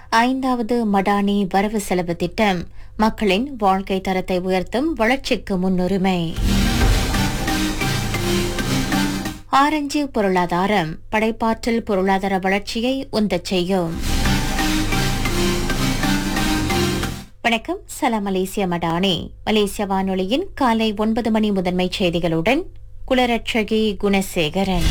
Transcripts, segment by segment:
ஐந்தாவது மடானி வரவு செலவு திட்டம் மக்களின் வாழ்க்கை தரத்தை உயர்த்தும் வளர்ச்சிக்கு முன்னுரிமை ஆரஞ்சு பொருளாதாரம் படைப்பாற்றல் பொருளாதார வளர்ச்சியை உந்தச் செய்யும் வணக்கம் சலாம் மலேசிய மடானி மலேசிய வானொலியின் காலை ஒன்பது மணி முதன்மை செய்திகளுடன் குலரட்சகி குணசேகரன்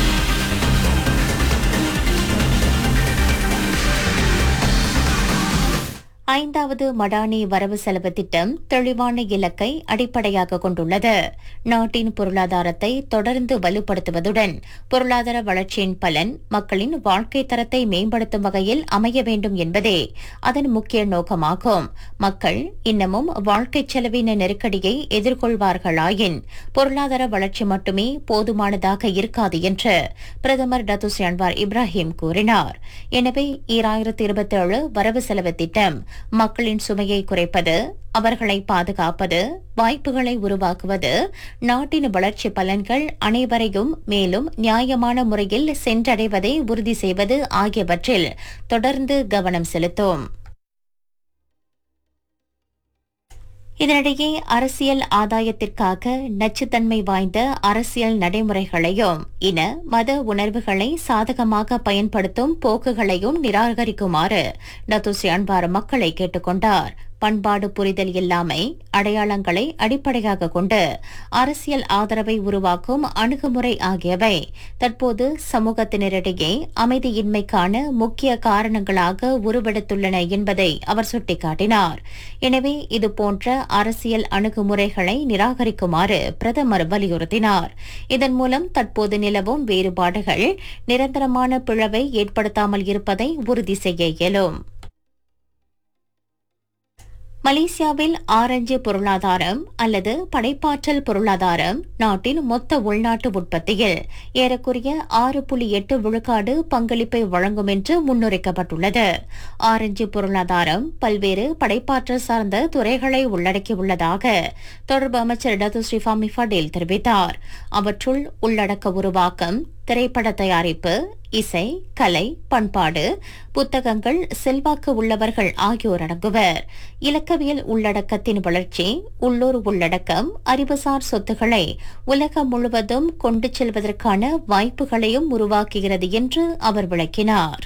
ஐந்தாவது மடானி வரவு செலவு திட்டம் தெளிவான இலக்கை அடிப்படையாக கொண்டுள்ளது நாட்டின் பொருளாதாரத்தை தொடர்ந்து வலுப்படுத்துவதுடன் பொருளாதார வளர்ச்சியின் பலன் மக்களின் வாழ்க்கை தரத்தை மேம்படுத்தும் வகையில் அமைய வேண்டும் என்பதே அதன் முக்கிய நோக்கமாகும் மக்கள் இன்னமும் வாழ்க்கை செலவின நெருக்கடியை எதிர்கொள்வார்களாயின் பொருளாதார வளர்ச்சி மட்டுமே போதுமானதாக இருக்காது என்று பிரதமர் டத்துஸ் அன்வார் இப்ராஹிம் கூறினார் எனவே ஈராயிரத்தி இருபத்தி ஏழு வரவு செலவு திட்டம் மக்களின் சுமையை குறைப்பது அவர்களை பாதுகாப்பது வாய்ப்புகளை உருவாக்குவது நாட்டின் வளர்ச்சி பலன்கள் அனைவரையும் மேலும் நியாயமான முறையில் சென்றடைவதை உறுதி செய்வது ஆகியவற்றில் தொடர்ந்து கவனம் செலுத்தும் இதனிடையே அரசியல் ஆதாயத்திற்காக நச்சுத்தன்மை வாய்ந்த அரசியல் நடைமுறைகளையும் இன மத உணர்வுகளை சாதகமாக பயன்படுத்தும் போக்குகளையும் நிராகரிக்குமாறு டத்துசி அன்பார் மக்களை கேட்டுக்கொண்டார் பண்பாடு புரிதல் இல்லாமை அடையாளங்களை அடிப்படையாக கொண்டு அரசியல் ஆதரவை உருவாக்கும் அணுகுமுறை ஆகியவை தற்போது சமூகத்தினரிடையே அமைதியின்மைக்கான முக்கிய காரணங்களாக உருவெடுத்துள்ளன என்பதை அவர் சுட்டிக்காட்டினார் எனவே இதுபோன்ற அரசியல் அணுகுமுறைகளை நிராகரிக்குமாறு பிரதமர் வலியுறுத்தினார் இதன் மூலம் தற்போது நிலவும் வேறுபாடுகள் நிரந்தரமான பிளவை ஏற்படுத்தாமல் இருப்பதை உறுதி செய்ய இயலும் மலேசியாவில் ஆரஞ்சு பொருளாதாரம் அல்லது படைப்பாற்றல் பொருளாதாரம் நாட்டின் மொத்த உள்நாட்டு உற்பத்தியில் ஏறக்குறைய ஆறு புள்ளி எட்டு விழுக்காடு பங்களிப்பை வழங்கும் என்று முன்னுரைக்கப்பட்டுள்ளது ஆரஞ்சு பொருளாதாரம் பல்வேறு படைப்பாற்றல் சார்ந்த துறைகளை உள்ளடக்கியுள்ளதாக தொடர்பு அமைச்சர் டத்து ஸ்ரீஃபாமி ஃபடேல் தெரிவித்தார் அவற்றுள் உள்ளடக்க உருவாக்கம் திரைப்பட தயாரிப்பு இசை கலை பண்பாடு புத்தகங்கள் செல்வாக்கு உள்ளவர்கள் ஆகியோர் அடங்குவர் இலக்கவியல் உள்ளடக்கத்தின் வளர்ச்சி உள்ளூர் உள்ளடக்கம் அறிவுசார் சொத்துக்களை உலகம் முழுவதும் கொண்டு செல்வதற்கான வாய்ப்புகளையும் உருவாக்குகிறது என்று அவர் விளக்கினார்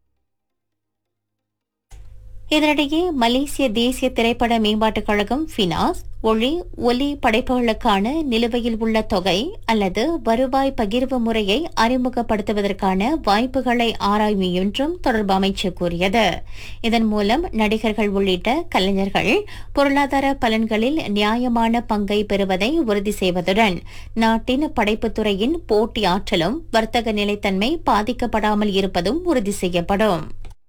இதனிடையே மலேசிய தேசிய திரைப்பட மேம்பாட்டுக் கழகம் ஃபினாஸ் ஒளி ஒலி படைப்புகளுக்கான நிலுவையில் உள்ள தொகை அல்லது வருவாய் பகிர்வு முறையை அறிமுகப்படுத்துவதற்கான வாய்ப்புகளை ஆராயும் என்றும் தொடர்பு அமைச்சு கூறியது இதன் மூலம் நடிகர்கள் உள்ளிட்ட கலைஞர்கள் பொருளாதார பலன்களில் நியாயமான பங்கை பெறுவதை உறுதி செய்வதுடன் நாட்டின் படைப்புத் துறையின் போட்டி ஆற்றலும் வர்த்தக நிலைத்தன்மை பாதிக்கப்படாமல் இருப்பதும் உறுதி செய்யப்படும்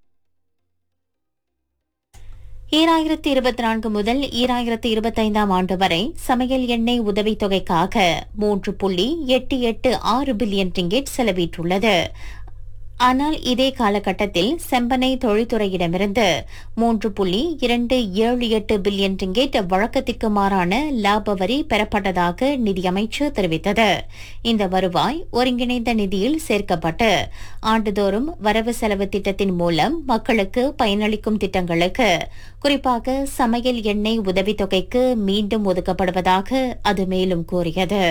ஈராயிரத்தி இருபத்தி நான்கு முதல் ஈராயிரத்தி இருபத்தைந்தாம் ஆண்டு வரை சமையல் எண்ணெய் உதவித்தொகைக்காக மூன்று புள்ளி எட்டு எட்டு ஆறு பில்லியன் ரிங்கெட் செலவிட்டுள்ளது ஆனால் இதே காலகட்டத்தில் செம்பனை தொழில்துறையிடமிருந்து மூன்று புள்ளி இரண்டு ஏழு எட்டு பில்லியன் ரிங்கெட் வழக்கத்திற்கு மாறான லாப வரி பெறப்பட்டதாக நிதியமைச்சு தெரிவித்தது இந்த வருவாய் ஒருங்கிணைந்த நிதியில் சேர்க்கப்பட்டு ஆண்டுதோறும் வரவு செலவு திட்டத்தின் மூலம் மக்களுக்கு பயனளிக்கும் திட்டங்களுக்கு குறிப்பாக சமையல் எண்ணெய் உதவித்தொகைக்கு மீண்டும் ஒதுக்கப்படுவதாக அது மேலும் கூறியது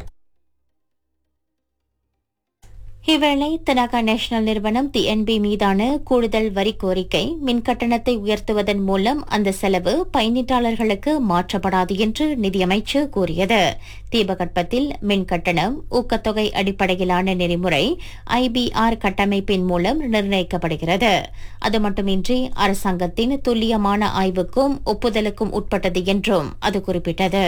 இவ்வேளை தனகா நேஷனல் நிறுவனம் டிஎன்பி மீதான கூடுதல் வரி கோரிக்கை மின்கட்டணத்தை உயர்த்துவதன் மூலம் அந்த செலவு பயனீட்டாளர்களுக்கு மாற்றப்படாது என்று நிதியமைச்சு கூறியது தீபகற்பத்தில் மின் கட்டணம் ஊக்கத்தொகை அடிப்படையிலான நெறிமுறை ஐபிஆர் கட்டமைப்பின் மூலம் நிர்ணயிக்கப்படுகிறது அது மட்டுமின்றி அரசாங்கத்தின் துல்லியமான ஆய்வுக்கும் ஒப்புதலுக்கும் உட்பட்டது என்றும் அது குறிப்பிட்டது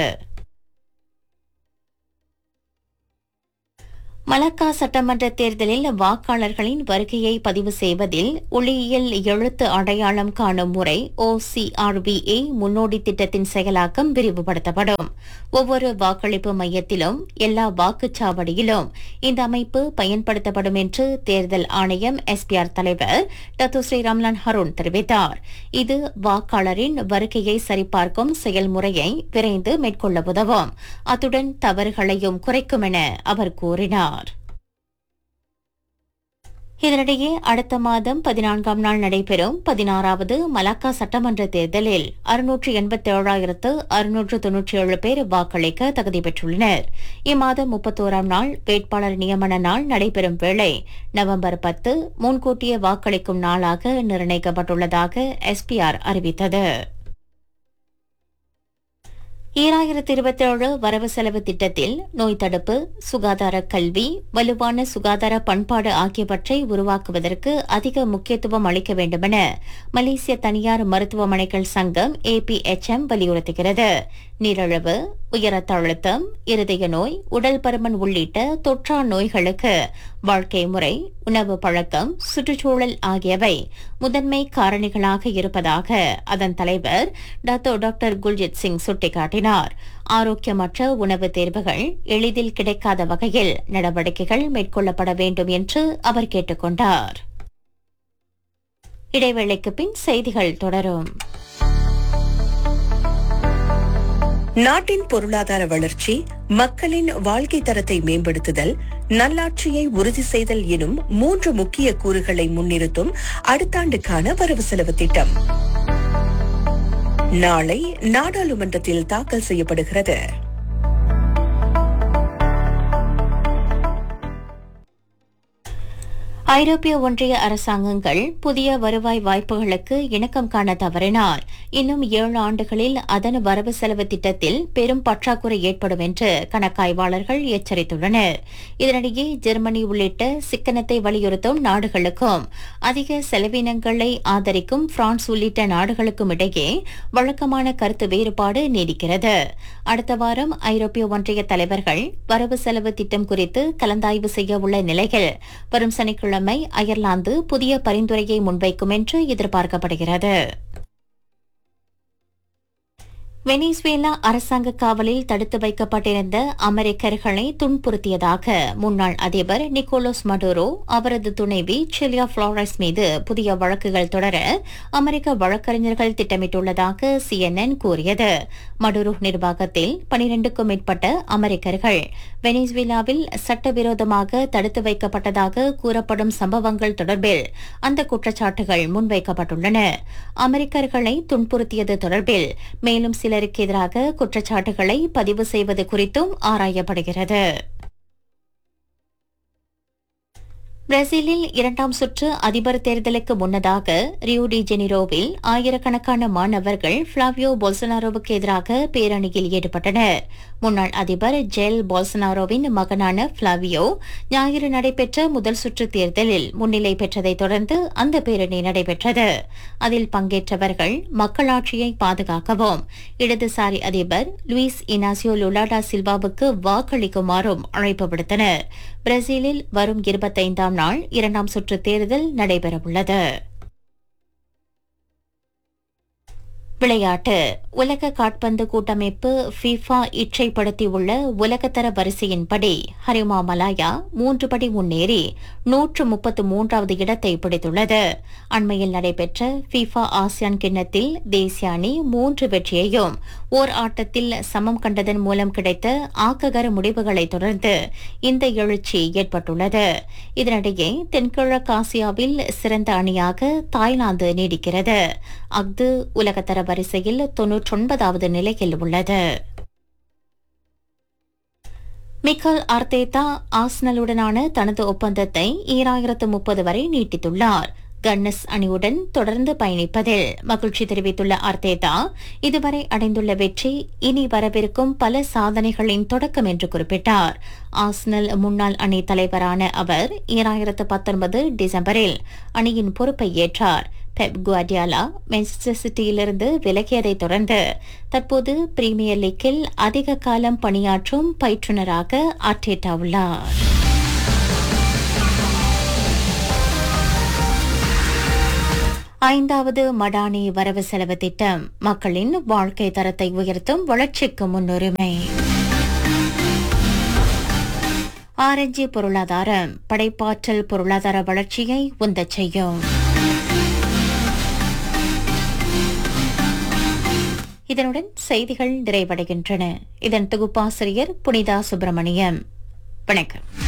மலக்கா சட்டமன்ற தேர்தலில் வாக்காளர்களின் வருகையை பதிவு செய்வதில் ஒளியியல் எழுத்து அடையாளம் காணும் முறை ஓசிஆர்பிஏ முன்னோடி திட்டத்தின் செயலாக்கம் விரிவுபடுத்தப்படும் ஒவ்வொரு வாக்களிப்பு மையத்திலும் எல்லா வாக்குச்சாவடியிலும் இந்த அமைப்பு பயன்படுத்தப்படும் என்று தேர்தல் ஆணையம் எஸ்பிஆர் தலைவர் டத்து ஸ்ரீ ரம்லான் ஹருண் தெரிவித்தார் இது வாக்காளரின் வருகையை சரிபார்க்கும் செயல்முறையை விரைந்து மேற்கொள்ள உதவும் அத்துடன் தவறுகளையும் குறைக்கும் என அவர் கூறினார் இதனிடையே அடுத்த மாதம் பதினான்காம் நாள் நடைபெறும் பதினாறாவது மலாக்கா சட்டமன்ற தேர்தலில் அறுநூற்று எண்பத்தி ஏழாயிரத்து அறுநூற்று தொன்னூற்றி ஏழு பேர் வாக்களிக்க தகுதி பெற்றுள்ளனர் இம்மாதம் முப்பத்தோராம் நாள் வேட்பாளர் நியமன நாள் நடைபெறும் வேளை நவம்பர் பத்து முன்கூட்டிய வாக்களிக்கும் நாளாக நிர்ணயிக்கப்பட்டுள்ளதாக எஸ்பிஆர் அறிவித்தது ஈராயிரத்தி இருபத்தி ஏழு வரவு செலவு திட்டத்தில் நோய் தடுப்பு சுகாதார கல்வி வலுவான சுகாதார பண்பாடு ஆகியவற்றை உருவாக்குவதற்கு அதிக முக்கியத்துவம் அளிக்க வேண்டுமென மலேசிய தனியார் மருத்துவமனைகள் சங்கம் ஏபிஎச்எம் வலியுறுத்துகிறது நீரிழிவு உயர் ரத்த அழுத்தம் இருதய நோய் உடல் பருமன் உள்ளிட்ட தொற்றா நோய்களுக்கு வாழ்க்கை முறை உணவு பழக்கம் சுற்றுச்சூழல் ஆகியவை முதன்மை காரணிகளாக இருப்பதாக அதன் தலைவர் டாக்டோ டாக்டர் குல்ஜித் சிங் சுட்டிக்காட்டினார் ஆரோக்கியமற்ற உணவு தேர்வுகள் எளிதில் கிடைக்காத வகையில் நடவடிக்கைகள் மேற்கொள்ளப்பட வேண்டும் என்று அவர் கேட்டுக் கொண்டார் இடைவேளைக்கு பின் செய்திகள் தொடரும் நாட்டின் பொருளாதார வளர்ச்சி மக்களின் வாழ்க்கை தரத்தை மேம்படுத்துதல் நல்லாட்சியை உறுதி செய்தல் எனும் மூன்று முக்கிய கூறுகளை முன்னிறுத்தும் அடுத்த ஆண்டுக்கான வரவு செலவு திட்டம் நாளை நாடாளுமன்றத்தில் தாக்கல் செய்யப்படுகிறது ஐரோப்பிய ஒன்றிய அரசாங்கங்கள் புதிய வருவாய் வாய்ப்புகளுக்கு இணக்கம் காண தவறினால் இன்னும் ஏழு ஆண்டுகளில் அதன் வரவு செலவு திட்டத்தில் பெரும் பற்றாக்குறை ஏற்படும் என்று கணக்காய்வாளர்கள் எச்சரித்துள்ளனர் இதனிடையே ஜெர்மனி உள்ளிட்ட சிக்கனத்தை வலியுறுத்தும் நாடுகளுக்கும் அதிக செலவினங்களை ஆதரிக்கும் பிரான்ஸ் உள்ளிட்ட நாடுகளுக்கும் இடையே வழக்கமான கருத்து வேறுபாடு நீடிக்கிறது அடுத்த வாரம் ஐரோப்பிய ஒன்றிய தலைவர்கள் வரவு செலவு திட்டம் குறித்து கலந்தாய்வு செய்ய உள்ள நிலையில் வரும் சனிக்கிழமை அயர்லாந்து புதிய பரிந்துரையை முன்வைக்கும் என்று எதிர்பார்க்கப்படுகிறது வெனிசுவேலா அரசாங்க காவலில் தடுத்து வைக்கப்பட்டிருந்த அமெரிக்கர்களை துன்புறுத்தியதாக முன்னாள் அதிபர் நிக்கோலஸ் மடுரோ அவரது துணைவி சிலியா புளோரஸ் மீது புதிய வழக்குகள் தொடர அமெரிக்க வழக்கறிஞர்கள் திட்டமிட்டுள்ளதாக சிஎன்என் கூறியது மடுரோ நிர்வாகத்தில் பனிரெண்டுக்கும் மேற்பட்ட அமெரிக்கர்கள் வெனிசுவேலாவில் சட்டவிரோதமாக தடுத்து வைக்கப்பட்டதாக கூறப்படும் சம்பவங்கள் தொடர்பில் அந்த குற்றச்சாட்டுகள் முன்வைக்கப்பட்டுள்ளன அமெரிக்கர்களை துன்புறுத்தியது தொடர்பில் மேலும் சிலருக்கு எதிராக குற்றச்சாட்டுகளை பதிவு செய்வது குறித்தும் ஆராயப்படுகிறது பிரேசிலில் இரண்டாம் சுற்று அதிபர் தேர்தலுக்கு முன்னதாக ரியூ டி ஜெனிரோவில் ஆயிரக்கணக்கான மாணவர்கள் பிளாவியோ பொல்சனாரோவுக்கு எதிராக பேரணியில் ஈடுபட்டனர் முன்னாள் அதிபர் ஜெல் பொல்சனாரோவின் மகனான பிளாவியோ ஞாயிறு நடைபெற்ற முதல் சுற்று தேர்தலில் முன்னிலை பெற்றதைத் தொடர்ந்து அந்த பேரணி நடைபெற்றது அதில் பங்கேற்றவர்கள் மக்களாட்சியை பாதுகாக்கவும் இடதுசாரி அதிபர் லூயிஸ் இனாசியோ லுலாடா சில்வாவுக்கு வாக்களிக்குமாறும் அழைப்பு விடுத்தனர் பிரேசிலில் வரும் இருபத்தைந்தாம் நாள் இரண்டாம் சுற்று தேர்தல் நடைபெறவுள்ளது விளையாட்டு உலக காட்பந்து கூட்டமைப்பு ஃபிஃபா இச்சைப்படுத்தியுள்ள உலகத்தர வரிசையின்படி ஹரிமா மலாயா மூன்று படி முன்னேறி நூற்று முப்பத்து மூன்றாவது இடத்தை பிடித்துள்ளது அண்மையில் நடைபெற்ற ஃபிஃபா ஆசியான் கிண்ணத்தில் தேசிய அணி மூன்று வெற்றியையும் ஓர் ஆட்டத்தில் சமம் கண்டதன் மூலம் கிடைத்த ஆக்ககர முடிவுகளை தொடர்ந்து இந்த எழுச்சி ஏற்பட்டுள்ளது இதனிடையே தென்கிழக்கு ஆசியாவில் சிறந்த அணியாக தாய்லாந்து நீடிக்கிறது அஃது உலகத்தர வரிசையில் தொன்னூற்றொன்பதாவது நிலையில் உள்ளது மிக்கல் அர்த்தேதா ஆஸ்னலுடனான தனது ஒப்பந்தத்தை ஈராயிரத்து முப்பது வரை நீட்டித்துள்ளார் கன்னஸ் அணியுடன் தொடர்ந்து பயணிப்பதில் மகிழ்ச்சி தெரிவித்துள்ள அர்த்தேதா இதுவரை அடைந்துள்ள வெற்றி இனி வரவிருக்கும் பல சாதனைகளின் தொடக்கம் என்று குறிப்பிட்டார் ஆஸ்னல் முன்னாள் அணி தலைவரான அவர் ஈராயிரத்து பத்தொன்பது டிசம்பரில் அணியின் பொறுப்பை ஏற்றார் பெப் குவாடியாலா மான்செஸ்டர் சிட்டியிலிருந்து விலகியதைத் தொடர்ந்து தற்போது பிரீமியர் லீக்கில் அதிக காலம் பணியாற்றும் பயிற்றுநராக ஆர்டேட்டா உள்ளார் ஐந்தாவது மடானி வரவு செலவு திட்டம் மக்களின் வாழ்க்கை தரத்தை உயர்த்தும் வளர்ச்சிக்கு முன்னுரிமை ஆரஞ்சு பொருளாதாரம் படைப்பாற்றல் பொருளாதார வளர்ச்சியை உந்தச் செய்யும் இதனுடன் செய்திகள் நிறைவடைகின்றன இதன் தொகுப்பாசிரியர் புனிதா சுப்பிரமணியம் வணக்கம்